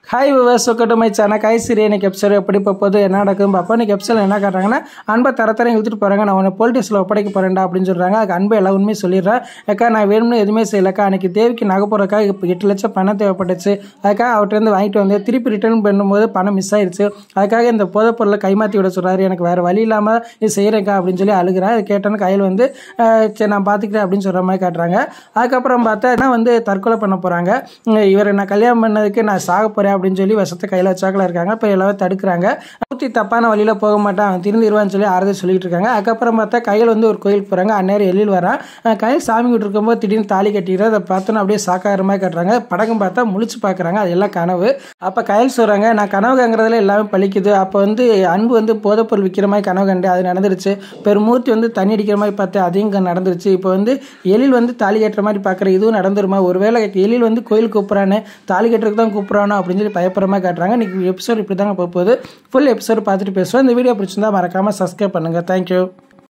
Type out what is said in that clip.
hi viewers ஒக்கட்டும் my channel கை சிறிய இன்னைக்கு எபிசோட் எப்படி போகுது என்ன நடக்கும் அப்போ இன்னைக்கு எபிசோட் என்ன காட்டுறாங்கன்னா அன்பை தர தரம் இழுத்துட்டு போகிறாங்க நான் உன்னை போலீஸில் ஒப்படைக்க போகிறேன்டா அப்படின்னு சொல்கிறாங்க அதுக்கு அன்பை எல்லா உண்மையும் சொல்லிடுறேன் அக்கா நான் வேணும்னு எதுவுமே செய்யலக்கா அன்னைக்கு தேவிக்கு நகை போகிறக்கா இப்போ எட்டு லட்சம் பணம் தேவைப்பட்டுச்சு அதுக்காக அவர்கிட்ட வாங்கிட்டு வந்து திருப்பி ரிட்டர்ன் பண்ணும்போது பணம் மிஸ் ஆயிடுச்சு அதுக்காக இந்த போதைப் பொருளை கைமாற்றி விட சொல்கிறாரு எனக்கு வேறு வழி இல்லாமல் இது செய்கிறேன்க்கா அப்படின்னு சொல்லி அழுகிறேன் அது கேட்டோன்னு கையில் வந்து அஹ், சரி நான் பார்த்துக்கிறேன் அப்படின்னு சொல்கிற மாதிரி காட்டுறாங்க அதுக்கப்புறம் பார்த்தா என்ன வந்து தற்கொலை பண்ண போகிறாங்க இவரை நான் கல்யாணம் பண்ணதுக்கு நான் சாக போகிறேன் அப்படின்னு சொல்லி விஷத்தை கையில் வச்சாக்கில் இருக்காங்க இப்போ எல்லாரும் தடுக்கிறாங்க ஊற்றி தப்பான வழியில் போக மாட்டான் அவன் திருந்திடுவான்னு சொல்லி ஆறுதல் சொல்லிட்டு இருக்காங்க அதுக்கப்புறம் பார்த்தா கையில் வந்து ஒரு கோயிலுக்கு போகிறாங்க அந்நேரம் எழில் வரான் அஹ் கையில் சாமி விட்டு இருக்கும்போது திடீர்னு தாலி கட்டிடுறது அதை பார்த்தோன்னா அப்படியே சாக்காகிற மாதிரி கட்டுறாங்க படகம் பார்த்தா முழிச்சு பார்க்குறாங்க அது எல்லாம் கனவு அப்போ கையில் சொல்கிறாங்க நான் கனவு காங்கிறதுல எல்லாமே பழிக்குது அப்போ வந்து அன்பு வந்து போதைப்பொருள் விற்கிற மாதிரி கனவு கண்டு அது நடந்துருச்சு பெருமூர்த்தி வந்து தண்ணி அடிக்கிற மாதிரி பார்த்து அதையும் க- நடந்துருச்சு இப்போ வந்து எழில் வந்து தாலி கட்டுற மாதிரி பார்க்குற இதுவும் நடந்துருமா ஒருவேளை எழில் வந்து கோயில் கூப்பிட்றானே தாலி கட்டுறதுக்கு தான் கூப்பிட்றானோ அப்படின்னு சொல்லி பயப்படுற மாதிரி காட்டுறாங்க இன்னைக்கு எபிசோட் இப்படி தாங்க போக போகுது ஃபுல் எபிசோட் பார்த்துட்டு பேசுவோம் இந்த வீடியோ பிடிச்சிருந்தா மறக்காமல் சப்ஸ்கிரைப் பண்ணுங்கள் தேங்க்யூ